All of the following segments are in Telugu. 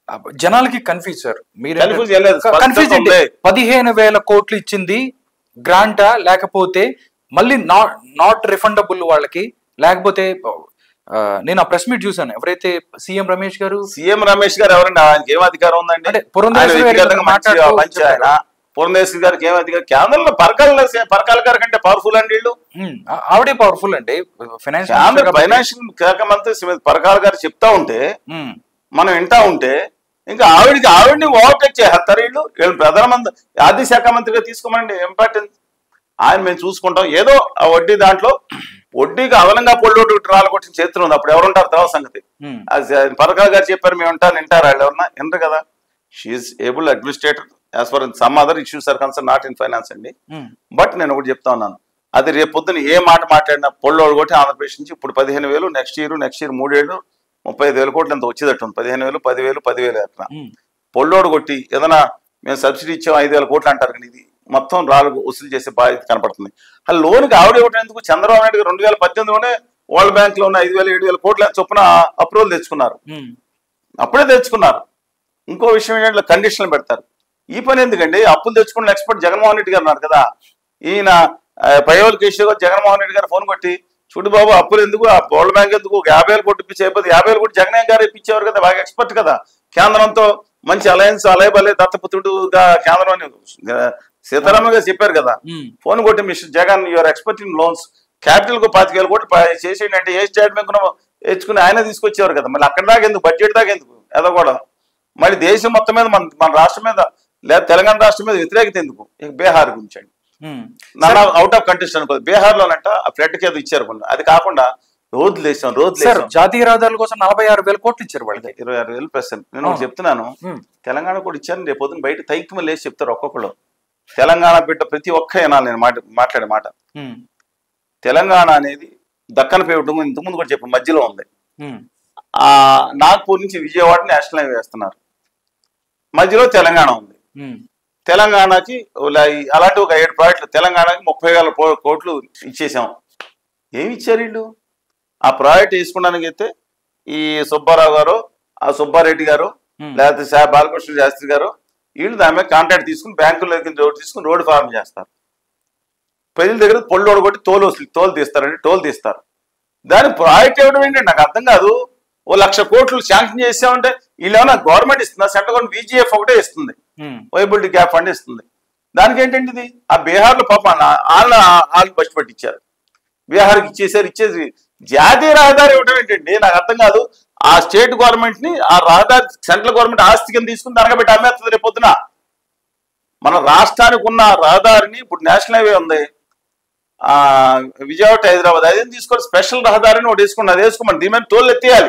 జనాలకి కన్ఫ్యూజ్ సార్ మీరు Confuse ఏం లేదు. కన్ఫ్యూజ్ స్పష్టత ఉంది. పదిహేను వేల కోట్లు ఇచ్చింది గ్రాంటా లేకపోతే మళ్ళీ నాట్ నాట్ రిఫండబుల్ వాళ్ళకి లేకపోతే ఆ, నేను ఆ ప్రెస్ మీట్ చూసాను ఎవరైతే సీఎం రమేష్ గారు సీఎం రమేష్ గారు ఎవరండి ఆయనకి ఏం అధికారం ఉందండి అంటే పురంధేశ్వరి ఆయన గారి వ్యక్తిగతంగా మంచి మాట్లాడుతూ మంచి ఆయన పురంధేశ్వరి గారికి ఏం అధికారం కేంద్రంలో పరకాల పరకాల గారి కంటే పవర్ఫుల్ అండి వీళ్ళు ఉమ్, ఆ- ఆవిడే పవర్ఫుల్ అండి ఫైనాన్స్ కేంద్ర ఫైనాన్షియల్ శాఖ మంత్రి శ్రీమతి పరకాల గారు చెప్తా ఉంటే మనం వింటా ఉంటే ఇంకా ఆవిడకి ఆవిడని ఓవర్టేక్ చేస్తారు వీళ్ళు వీళ్ళు ప్రధానమంత్రి ఆర్థిక శాఖ మంత్రిగా తీసుకోమండి ఇంపార్టెన్స్ ఆయన మేము చూసుకుంటాం ఏదో ఆ వడ్డీ దాంట్లో వడ్డీకి అదనంగా పొల్లోటి రాళ్ళు కొట్టిన చేతులు ఉంది అప్పుడు ఎవరుంటారు తర్వాత సంగతి అది పరకాల గారు చెప్పారు మేము ఉంటాను వింటారు వాళ్ళు ఎవరన్నా వినరు కదా she is able administrator as for some other issues are concern not in finance అండి బట్ నేను ఒకటి చెప్తా ఉన్నాను అది రేపు పొద్దున ఏ మాట మాట్లాడినా పొల్లోడు కొట్టి ఆంధ్రప్రదేశ్ నుంచి ఇప్పుడు పదిహేను వేలు నెక్స్ట్ ఇయర్ నెక్స్ట్ ఇయర్ మూడేళ్ళు ముప్పై ఐదు వేల కోట్లు అంత వచ్చేటట్టు ఉంది పదిహేను వేలు పదివేలు పదివేలు ఎక్కడ పొల్లోడు కొట్టి ఏదైనా మేము సబ్సిడీ ఇచ్చాం ఐదు వేల కోట్లు అంటారు కానీ ఇది మొత్తం రాళ్ళు వసూలు చేసే బాధ్యత కనపడుతుంది ఆ లోన్కి ఆవిడ ఇవ్వడం ఎందుకు చంద్రబాబు నాయుడు గారు రెండు వేల పద్దెనిమిదిలోనే వరల్డ్ బ్యాంక్ లో ఉన్న ఐదు వేల ఏడు వేల కోట్ల చొప్పున అప్రూవల్ తెచ్చుకున్నారు అప్పుడే తెచ్చుకున్నారు ఇంకో విషయం ఏంటంటే కండిషన్లు పెడతారు ఈ పని ఎందుకండి అప్పులు తెచ్చుకున్న ఎక్స్పర్ట్ జగన్మోహన్ రెడ్డి గారు ఉన్నారు కదా ఈయన పైవల్ కేశవ్ గారు జగన్మోహన్ రెడ్డి గారు ఫోన్ కొట్టి చూడు బాబు అప్పులు ఎందుకు ఆ వరల్డ్ బ్యాంక్ ఎందుకు ఒక యాభై వేలు కోట్లు ఇప్పించి అయిపోతే యాభై వేలు కోట్లు జగన్ గారు ఇప్పించేవారు కదా బాగా ఎక్స్పర్ట్ కదా కేంద్రంతో మంచి అలయన్స్ అలయబలే దత్తపుత్రుడుగా కేంద్రం అని ఆ, సీతారామ గారు చెప్పారు కదా ఫోన్ కొట్టి mister Jagan your expert in loans capital కు పాతిక వేల కోట్లు ప- చేసేయండి అంటే ఏ స్టేట్ బ్యాంక్ తెచ్చుకుని ఆయన తీసుకొచ్చేవారు కదా మళ్ళీ అక్కడ దాకా ఎందుకు బడ్జెట్ దాకా ఎందుకు ఏదో కూడా మళ్ళీ దేశం మొత్తం మీద మన మన రాష్ట్రం మీద లేదా తెలంగాణ రాష్ట్రం మీద వ్యతిరేకత ఎందుకు ఇక బీహార్ గురించి అండి నన్ను అవుట్ ఆఫ్ కంటెస్ట్ అనుకో బీహార్ లోనంట ఆ ఫ్లడ్ కి ఏదో ఇచ్చారు కొన్ని అది కాకుండా రోడ్లు వేసాం రోడ్లు సార్ వేసాం జాతీయ రహదారుల కోసం నలభై ఆరు వేల కోట్లు ఇచ్చారు వాళ్ళకి ఇరవై ఆరు వేలు పర్సెంట్ నేను ఒకటి చెప్తున్నాను ఉమ్. తెలంగాణ కూడా ఇచ్చాను రేపు పొద్దున బయట తైక్కి లేసి చెప్తారు ఒక్కొక్కరు తెలంగాణ బిడ్డ ప్రతి ఒక్క వినాలి నేను మాట మాట్లాడే మాట ఉమ్, తెలంగాణ అనేది దక్కన పేవటం ఇంతకుముందు కూడా చెప్పి మధ్యలో ఉంది ఉమ్, ఆ నాగ్పూర్ నుంచి విజయవాడ నేషనల్ హైవే వేస్తున్నారు మధ్యలో తెలంగాణ ఉంది ఉమ్, తెలంగాణకి ఇలా- ఈ- అలాంటి ఒక ఏడు ప్రాజెక్టులు తెలంగాణకి ముప్పై వేల కో- కోట్లు ఇచ్చేసాం ఏమి ఇచ్చారు వీళ్ళు ఆ ప్రాజెక్ట్ వేసుకోవడానికి అయితే ఈ సుబ్బారావు గారు ఆ సుబ్బారెడ్డి గారు Hmm. లేకపోతే సా బాలకృష్ణ శాస్త్రి గారు వీళ్ళు దాని మీద కాంట్రాక్ట్ తీసుకుని బ్యాంకుల దగ్గర రోడ్డు తీసుకుని రోడ్డు ఫార్మ్ చేస్తారు ప్రజల దగ్గర పొల్లు కొట్టి తోలు వస్తుంది తోలు తీస్తారండి టోల్ తీస్తారు దాని ప్రాజెక్ట్ ఇవ్వడం ఏంటంటే నాకు అర్థం కాదు ఓ లక్ష కోట్లు శాంక్షన్ చేసామంటే వీళ్ళు ఏమైనా గవర్నమెంట్ ఇస్తుందా సెంట్రల్ గవర్నమెంట్ బీజేఎఫ్ ఒకటే ఇస్తుంది ఉమ్, వైబిలిటీ గ్యాప్ ఫండ్ ఇస్తుంది దానికి ఏంటంటే ఇది ఆ బీహార్లో పాప వాళ్ళ వాళ్ళు బస్ట్ పట్టించారు బీహార్కి ఇచ్చేసారు ఇచ్చేసి జాతీయ రహదారి ఇవ్వడం ఏంటండి నాకు అర్థం కాదు ఆ స్టేట్ గవర్నమెంట్ ని ఆ రహదారి సెంట్రల్ గవర్నమెంట్ ఆస్తి కింద తీసుకుని తనగబెట్టి అమ్మేస్తుంది రేపు పొద్దున మన రాష్ట్రానికి ఉన్న రహదారిని ఇప్పుడు నేషనల్ హైవే ఉంది ఆ విజయవాడ to హైదరాబాద్ అదే తీసుకొని స్పెషల్ రహదారిని ఒకటి వేసుకుని అది వేసుకోమని దీని మీద టోల్ ఎత్తేయాలి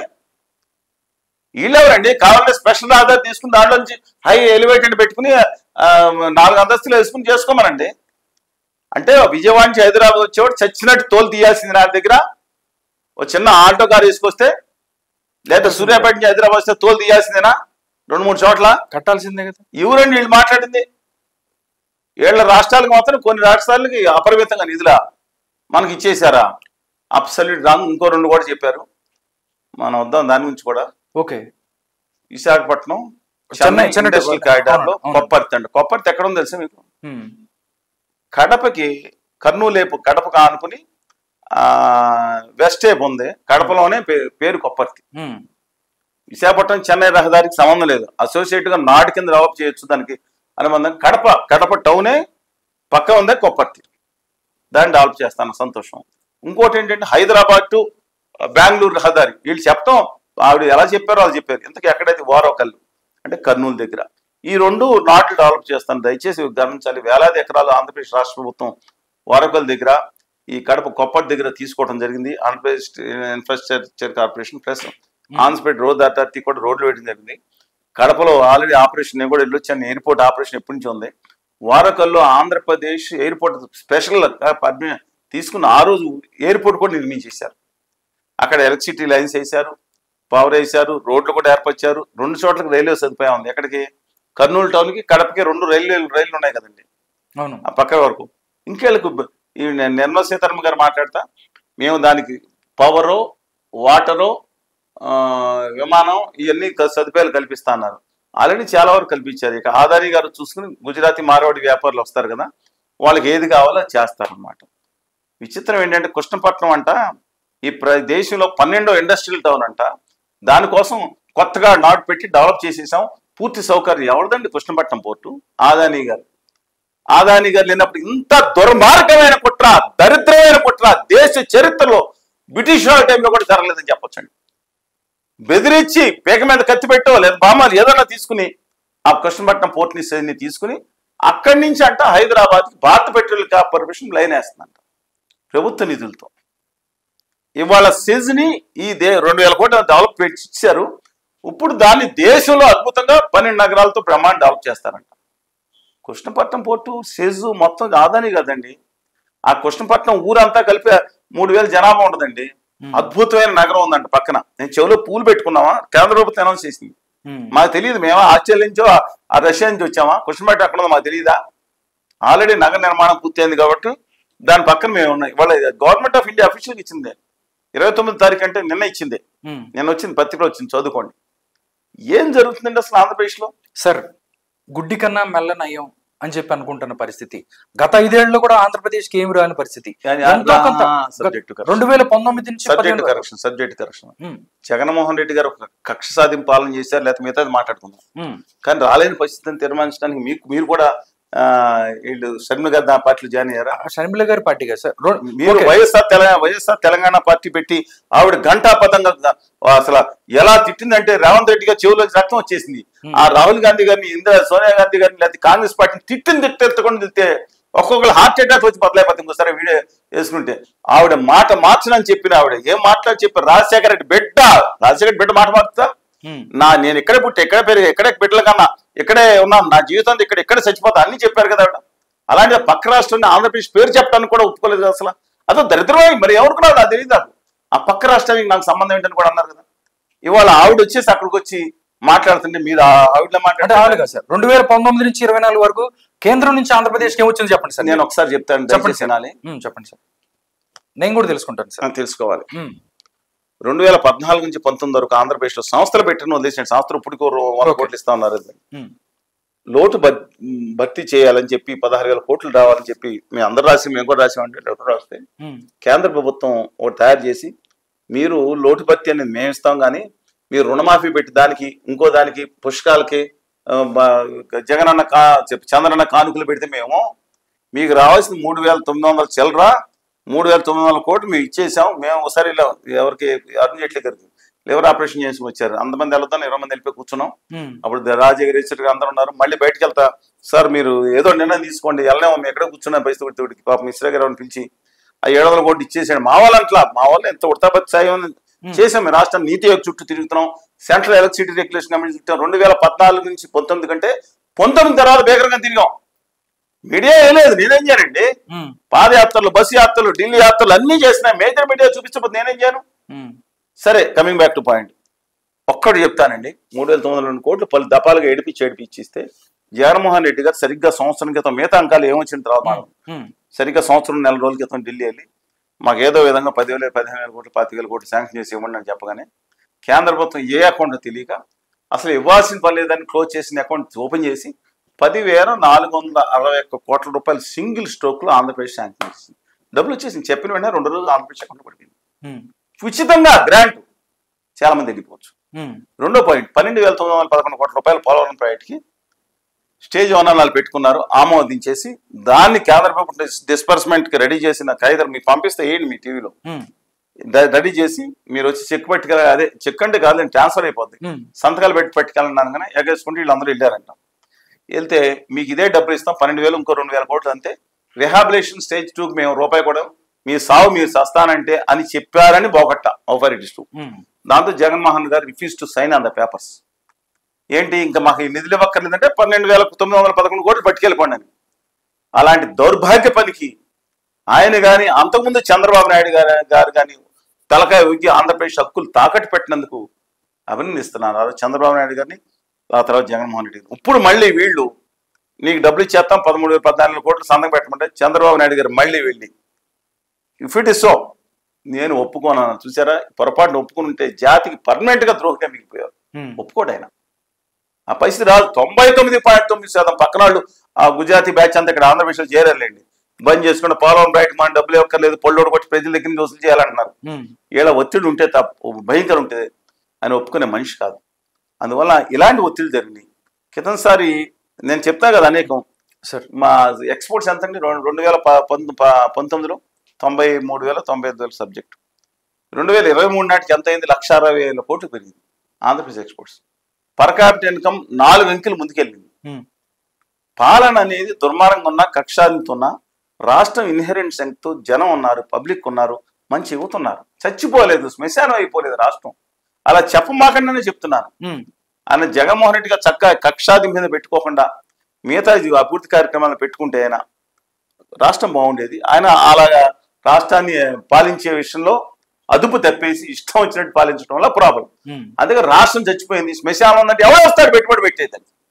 వీళ్ళెవరండి కావాలంటే స్పెషల్ రహదారి తీసుకుని దాంట్లో నుంచి హై ఎలివేటెడ్ పెట్టుకుని ఆ, నాలుగు అంతస్తులు వేసుకుని చేసుకోమనండి అంటే విజయవాడ నుంచి హైదరాబాద్ వచ్చేవాడు చచ్చినట్టు తోలు తీయాల్సింది నా దగ్గర ఓ చిన్న ఆటో కార్ తీసుకొస్తే లేదా సూర్యాపేట నుంచి హైదరాబాద్ వస్తే తోలు తీయాల్సిందేనా రెండు మూడు చోట్ల కట్టాల్సిందే కదా ఎవరండి వీళ్ళు మాట్లాడింది ఏళ్ల రాష్ట్రాలకు మాత్రం కొన్ని రాష్ట్రాలకి అపరిమితంగా నిధుల మనకి ఇచ్చేసారా అబ్సల్యూట్ రాంగ్ ఇంకో రెండు కూడా చెప్పారు మనం వద్దాం దాని గురించి కూడా ఓకే విశాఖపట్నం చెన్నై- చెన్నై చెన్నై ఇండస్ట్రియల్ అవును, కారిడార్ లో అవును. కొప్పర్తి అండి కొప్పర్తి ఎక్కడ ఉందో తెలుసా మీకు ఉమ్, కడపకి కర్నూలేపు కడపకు ఆనుకుని ఆ వెస్ట్ టేప్ ఉంది కడపలోనే పే- పేరు కొప్పర్తి ఉమ్, విశాఖపట్నం చెన్నై రహదారికి సంబంధం లేదు అసోసియేట్ గా నాటి కింద డెవలప్ చేయొచ్చు దానికి అనుబంధం కడప కడప టౌనే పక్క ఉందే కొప్పర్తి దాన్ని డెవలప్ చేస్తాను సంతోషం ఇంకోటి ఏంటంటే హైదరాబాద్ టు బెంగళూరు రహదారి వీళ్ళు చెప్తాం ఆవిడ ఎలా చెప్పారో అది చెప్పారు ఇంతకీ ఎక్కడైతే ఓరవకల్లు అంటే కర్నూలు దగ్గర ఈ రెండు నాట్లు డెవలప్ చేస్తాను దయచేసి గమనించాలి వేలాది ఎకరాలు ఆంధ్రప్రదేశ్ రాష్ట్ర ప్రభుత్వం ఓరవకల్ దగ్గర ఈ కడప కొప్పటి దగ్గర తీసుకోవడం జరిగింది Andhra Pradesh infrastructure corporation plus Andhra Pradesh road authority కూడా రోడ్లు వేయడం జరిగింది కడపలో ఆల్రెడీ ఆపరేషన్ నేను కూడా వెళ్ళొచ్చాను ఎయిర్పోర్ట్ ఆపరేషన్ ఎప్పటి నుంచి ఉంది వారకల్లో ఆంధ్రప్రదేశ్ ఎయిర్పోర్ట్ స్పెషల్ తీసుకున్న ఆ రోజు ఎయిర్పోర్ట్ కూడా నిర్మించేశారు అక్కడ ఎలక్ట్రిసిటీ లైన్స్ వేశారు పవర్ వేశారు రోడ్లు కూడా ఏర్పరిచారు రెండు చోట్లకి రైల్వే సదుపాయం ఉంది ఎక్కడికి కర్నూలు టౌన్కి కడపకి రెండు రైల్వే రైళ్లు ఉన్నాయి కదండి అవును ఆ పక్క వరకు ఇంకేళ్ళకు ఈ నిర్మలా సీతారామన్ గారు మాట్లాడతా మేము దానికి పవరో వాటరో ఆ, విమానం ఇవన్నీ క- సదుపాయాలు కల్పిస్తా అన్నారు ఆల్రెడీ చాలా వరకు కల్పించారు ఇక ఆదాని గారు చూసుకుని గుజరాతీ మార్వాడి వ్యాపారులు వస్తారు కదా వాళ్ళకి ఏది కావాలో అది చేస్తారనమాట విచిత్రం ఏంటంటే కృష్ణపట్నం అంట ఈ ప్ర దేశంలో పన్నెండో ఇండస్ట్రియల్ టౌన్ అంట దానికోసం కొత్తగా నాటు పెట్టి డెవలప్ చేసేసాం పూర్తి సౌకర్యం ఎవరిదండి కృష్ణపట్నం పోర్టు ఆదాని గారు ఆదాని గారు లేనప్పుడు ఇంత దుర్మార్గమైన కుట్ర దరిద్రమైన కుట్ర దేశ చరిత్రలో బ్రిటిష్ వాళ్ళ టైంలో కూడా జరగలేదని చెప్పొచ్చండి బెదిరించి పేక మీద కత్తి పెట్టో లేదా బామాలు ఏదైనా తీసుకుని ఆ కృష్ణపట్నం పోర్ట్ ని తీసుకుని అక్కడి నుంచి అంట హైదరాబాద్ భారత పెట్రోల్ కార్పొరేషన్ లైన్ వేస్తుందంట ప్రభుత్వ నిధులతో ఇవాళ సెజ్ ని ఈ దే రెండు వేల కోట్ల డెవలప్ ఇచ్చారు ఇప్పుడు దాన్ని దేశంలో అద్భుతంగా పన్నెండు నగరాలతో బ్రహ్మాండ డెవలప్ చేస్తారంట కృష్ణపట్నం పోర్టు సెజ్ మొత్తం ఆదాని కదండి ఆ కృష్ణపట్నం ఊరంతా కలిపి మూడు వేల జనాభా ఉండదండి అద్భుతమైన నగరం ఉందంట పక్కన నేను చెవిలో పూలు పెట్టుకున్నావా కేంద్ర ప్రభుత్వం అనౌన్స్ చేసింది మాకు తెలియదు మేము ఆస్ట్రేలియా నుంచో ఆ రష్యా నుంచి వచ్చామా కృష్ణపట్నం అక్కడ ఉందో మాకు తెలియదా ఆల్రెడీ నగర నిర్మాణం పూర్తయింది కాబట్టి దాని పక్కన మేము ఉన్నాయి వాళ్ళ గవర్నమెంట్ ఆఫ్ ఇండియా అఫీషియల్గా ఇచ్చింది ఇరవై తొమ్మిది తారీఖు అంటే నిన్న ఇచ్చింది నిన్న వచ్చింది పత్రికలో వచ్చింది చదువుకోండి ఏం జరుగుతుందండి అసలు ఆంధ్రప్రదేశ్లో సార్ గుడ్డి కన్నా మెల్ల నయం అని చెప్పి అనుకుంటున్న పరిస్థితి గత ఐదేళ్లలో కూడా ఆంధ్రప్రదేశ్ కి ఏమి రాని పరిస్థితి కానీ ఎంతో ఆ- కొంత subject correction. రెండు వేల పంతొమ్మిది నుంచి సబ్జెక్ట్ పదిహేను వరకు. Correction subject correction um, Jaganmohan Reddy garu ఒక కక్ష సాధింపు పాలన చేశారు లేకపోతే మిగతాది మాట్లాడుకుందాం ఉమ్, కానీ రాలేని పరిస్థితిని తీర్మానించడానికి మీకు మీరు కూడా ఆ, వీళ్ళు షర్మిల గారు నా పార్టీలో జాయిన్ అయ్యారా షర్మిల గారి పార్టీ కదా సార్ రో- మీరు ఓకే. వైఎస్ఆర్ తెలంగాణ వైఎస్ఆర్ తెలంగాణ పార్టీ పెట్టి ఆవిడ ఘంటాపథంగా అసలు ఎలా తిట్టిందంటే రేవంత్ రెడ్డి గారు చెవులో రక్తం వచ్చేసింది ఆ రాహుల్ గాంధీ గారిని ఇందిరా సోనియా గాంధీ గారిని లేకపోతే కాంగ్రెస్ పార్టీని తిట్టింది తిట్టెత్తకుండా తిట్టే ఒక్కొక్కరు హార్ట్ అటాక్ వచ్చి బదలైపోతుంది ఇంకోసారి వీడియో వేసుకుంటే ఆవిడ మాట మార్చనని చెప్పిన ఆవిడ ఏం మాట్లాడి చెప్పి రాజశేఖర రెడ్డి బిడ్డ రాజశేఖర రెడ్డి బిడ్డ మాట మారుతా ఉమ్, నా నేను ఎక్కడే పుట్టి ఎక్కడే పెరిగి ఎక్కడే బిడ్డల కన్నా ఇక్కడే ఉన్నాను నా జీవితం ఇక్కడ ఎక్కడ చచ్చిపోతా అన్ని చెప్పారు కదా ఆవిడ అలాంటి పక్క రాష్ట్రాన్ని ఆంధ్రప్రదేశ్ పేరు చెప్పడానికి కూడా ఒప్పుకోలేదు కదా అసలు అదో దరిద్రమై మరి ఎవరుకున్నావు నాకు తెలియదు నాకు ఆ పక్క రాష్ట్రానికి నాకు సంబంధం ఏంటని కూడా అన్నారు కదా ఇవాళ ఆవిడ వచ్చేసి అక్కడికి వచ్చి మాట్లాడుతుంటే మీరు ఆ ఆవిడలో అంటే మాట్లాడే అవును కదా సార్ రెండు వేల పంతొమ్మిది నుంచి ఇరవై నాలుగు వరకు కేంద్రం నుంచి ఆంధ్రప్రదేశ్ కి ఏమొచ్చింది చెప్పండి సార్ నేను ఒకసారి చెప్తాను చెప్పండి దయచేసి సార్ వినాలి ఉమ్, చెప్పండి సార్ నేను కూడా తెలుసుకుంటాను సార్ అని తెలుసుకోవాలి ఉమ్, రెండు వేల పద్నాలుగు నుంచి పంతొమ్మిది వరకు ఆంధ్రప్రదేశ్లో సంస్థలు పెట్టిన వదిలేసిన సంస్థలు ఇప్పటికీ ఓ వంద Okay. కోట్లు ఇస్తా ఉన్నారు ఉమ్, లోటు భర్- భర్తీ చేయాలని చెప్పి పదహారు వేల కోట్లు రావాలని చెప్పి మేము అందరు రాసి మేము కూడా రాసామంటే లెటర్ రాస్తే ఉమ్, కేంద్ర ప్రభుత్వం ఒకటి తయారు చేసి మీరు లోటు భర్తీ అనేది మేము ఇస్తాం కానీ మీరు రుణమాఫీ పెట్టి దానికి ఇంకో దానికి పుష్కాలకి ఆ, బ- జగనన్న కా చంద్రన్న కానుకలు పెడితే మేము మీకు రావాల్సిన మూడు వేల తొమ్మిది వందల చిల్లరా మూడు వేల తొమ్మిది వందల కోట్లు మేము ఇచ్చేసాం మేము ఒకసారి ఇలా ఎవరికి అరుణ్ జైట్లీ గారికి లివర్ ఆపరేషన్ చేసి వచ్చారు అంతమంది వెళ్తాం ఇరవై మంది వెళ్ళిపోయి కూర్చున్నాం ఉమ్, అప్పుడు రాజగిరి రీసెంట్ అందరూ ఉన్నారు మళ్ళీ బయటకు వెళ్తా సార్ మీరు ఏదో నిర్ణయం తీసుకోండి వెళ్ళలేము మేము ఎక్కడ కూర్చున్నా పరిస్థితి ఉడికి పాప మిశ్రా గారు ఎవరిని పిలిచి ఆ ఏడు వందల కోట్లు ఇచ్చేసాడు మా వాళ్ళు అట్లా మా వాళ్ళు ఎంత ఉడతాపతి సాయం ఉంది. చేసాం మేము రాష్ట్రం నీతి ఆయోగ్ చుట్టూ తిరుగుతున్నాం సెంట్రల్ ఎలక్ట్రిసిటీ రెగ్యులేషన్ కమిటీ చుట్టూ రెండు వేల పద్నాలుగు నుంచి పంతొమ్మిది కంటే పంతొమ్మిది తర్వాత బేగరంగా తిరిగాం మీడియా ఏం లేదు నేనేం చేయనండి ఉమ్, పాదయాత్రలు బస్సు యాత్రలు ఢిల్లీ యాత్రలు అన్ని చేసిన మేజర్ మీడియా చూపించకపోతే నేనేం చేయను ఉమ్, సరే కమింగ్ బ్యాక్ టు పాయింట్ ఒక్కటి చెప్తానండి మూడు వేల తొమ్మిది వందల రెండు కోట్లు పలు దపాలుగా ఏడిపించి ఏడిపించి ఇస్తే జగన్మోహన్ రెడ్డి గారు సరిగ్గా సంవత్సరం క్రితం మిగతా అంకాలు ఏమొచ్చిన తర్వాత మనం ఉమ్, సరిగ్గా సంవత్సరం నెల రోజుల క్రితం ఢిల్లీ వెళ్ళి మాకు ఏదో విధంగా పదివేల పదిహేను వేల కోట్లు పాతిక వేల కోట్లు శాంక్షన్ చేసి ఇవ్వండి అని చెప్పగానే కేంద్ర ప్రభుత్వం ఏ అకౌంట్ తెలియక అసలు ఇవ్వాల్సిన పని లేదని క్లోజ్ చేసిన అకౌంట్ ఓపెన్ చేసి పదివేల నాలుగు వందల అరవై ఒక్క కోట్ల రూపాయలు సింగిల్ స్ట్రోక్లో ఆంధ్రప్రదేశ్ శాంక్షన్ చేసింది డబ్బులు వచ్చేసింది చెప్పిన వెంటనే రెండు రోజులు ఆంధ్రప్రదేశ్ అకౌంట్ పడిపోయింది ఉమ్, ఉచితంగా గ్రాంట్ చాలా మంది వెళ్ళిపోవచ్చు ఉమ్, రెండో పాయింట్ పన్నెండు వేల తొమ్మిది వందల పదకొండు కోట్ల రూపాయలు పోలవరం ప్రాజెక్ట్కి స్టేజ్ వనాలు పెట్టుకున్నారు ఆమోదించేసి దాన్ని కేంద్ర ప్రభుత్వం డిస్బర్స్మెంట్కి రెడీ చేసిన ఖైదర్ మీకు పంపిస్తే ఏంటి మీ టీవీలో ఉమ్, రెడీ చేసి మీరు వచ్చి చెక్ పట్టుకెళ్ళ అదే చెక్ అంటే కాదు ట్రాన్స్ఫర్ అయిపోద్ది ఉమ్, సంతకాలు పెట్టి పట్టుకెళ్ళన్నాను కానీ ఎగేసుకుంటే వీళ్ళందరూ వెళ్ళారంట వెళ్తే మీకు ఇదే డబ్బులు ఇస్తాం పన్నెండు వేలు ఇంకో రెండు వేల కోట్లు అంతే రిహాబిలేషన్ స్టేజ్ టూకి మేము రూపాయి కూడా మీ సావు మీరు సస్తానంటే అని చెప్పారని బోగట్ట ఆఫర్ టూ ఉమ్, దాంతో Jaganmohan garu refuse to sign on the papers ఏంటి ఇంకా మాకు ఈ నిధులు ఇవ్వక్కర్లేదంటే పన్నెండు వేల తొమ్మిది వందల పదకొండు కోట్లు పట్టుకెళ్ళిపోండి అని అలాంటి దౌర్భాగ్య పనికి ఆయన కానీ అంతకుముందు చంద్రబాబు నాయుడు గారు గారు కానీ తలకాయ ఊగి ఆంధ్రప్రదేశ్ హక్కులు తాకట్టు పెట్టినందుకు అభినందిస్తున్నారు ఆ రోజు చంద్రబాబు నాయుడు గారిని ఆ తర్వాత జగన్మోహన్ రెడ్డి గారిని. ఇప్పుడు మళ్ళీ వీళ్ళు నీకు డబ్బులు ఇచ్చేస్తాం పదమూడు వేల పద్నాలుగు కోట్లు సంతకం పెట్టమంటే చంద్రబాబు నాయుడు గారు మళ్ళీ వెళ్ళి ఇఫ్ ఇట్ ఇస్ సో నేను ఒప్పుకోను చూసారా పొరపాటున ఒప్పుకుని ఉంటే జాతికి పర్మనెంట్ గా ద్రోహంగా మిగిలిపోయారు ఉమ్, ఒప్పుకోడు ఆయన ఆ పరిస్థితి రాదు తొంభై తొమ్మిది పాయింట్ తొమ్మిది శాతం పక్కన వాళ్ళు ఆ గుజరాతీ బ్యాచ్ అంతా ఇక్కడ ఆంధ్రప్రదేశ్లో చేరారులేండి బంద్ చేసుకుంటే పోలవరం బయట మన డబ్బులు ఎక్కర్లేదు పొల్లోడు కొట్టి ప్రజల దగ్గర నుంచి వసూలు చేయాలంటున్నారు ఉమ్, ఇలా ఒత్తిడి ఉంటే తప్పు భయంకరం ఉంటుంది అని ఒప్పుకునే మనిషి కాదు అందువల్ల ఇలాంటి ఒత్తిడి జరిగినాయి క్రితంసారి నేను చెప్తా కదా అనేకం సార్ మా ఎక్స్పోర్ట్స్ ఎంత అండి రెండు రెండు వేల ప- పంతొమ్మిది ప- పంతొమ్మిదిలో తొంభై మూడు వేల తొంభై ఐదు వేల సబ్జెక్ట్ రెండు వేల ఇరవై మూడు నాటికి ఎంత అయింది లక్ష అరవై వేల కోట్లు పెరిగింది Andhra Pradesh exports per capital income నాలుగు అంకెలు ముందుకెళ్ళింది ఉమ్, పాలన అనేది దుర్మార్గంగా ఉన్న కక్షాదితో ఉన్న రాష్ట్రం ఇన్హెరెంట్ తో జనం ఉన్నారు పబ్లిక్ ఉన్నారు మంచి యువత ఉన్నారు చచ్చిపోలేదు శ్మశానం అయిపోలేదు రాష్ట్రం అలా చెప్పమాకండానే చెప్తున్నాను ఉమ్, ఆయన జగన్మోహన్ రెడ్డిగా చక్కగా కక్షాది మీద పెట్టుకోకుండా మిగతా ఇది అభివృద్ధి కార్యక్రమాలను పెట్టుకుంటే ఆయన రాష్ట్రం బాగుండేది ఆయన అలాగా రాష్ట్రాన్ని పాలించే విషయంలో అదుపు తప్పేసి ఇష్టం వచ్చినట్టు పాలించడం వల్ల ప్రాబ్లం ఉమ్. అందుకే రాష్ట్రం చచ్చిపోయింది శ్మశానం ఉందంటే ఎవరు వస్తాడు పెట్టుబడి పెట్టేదని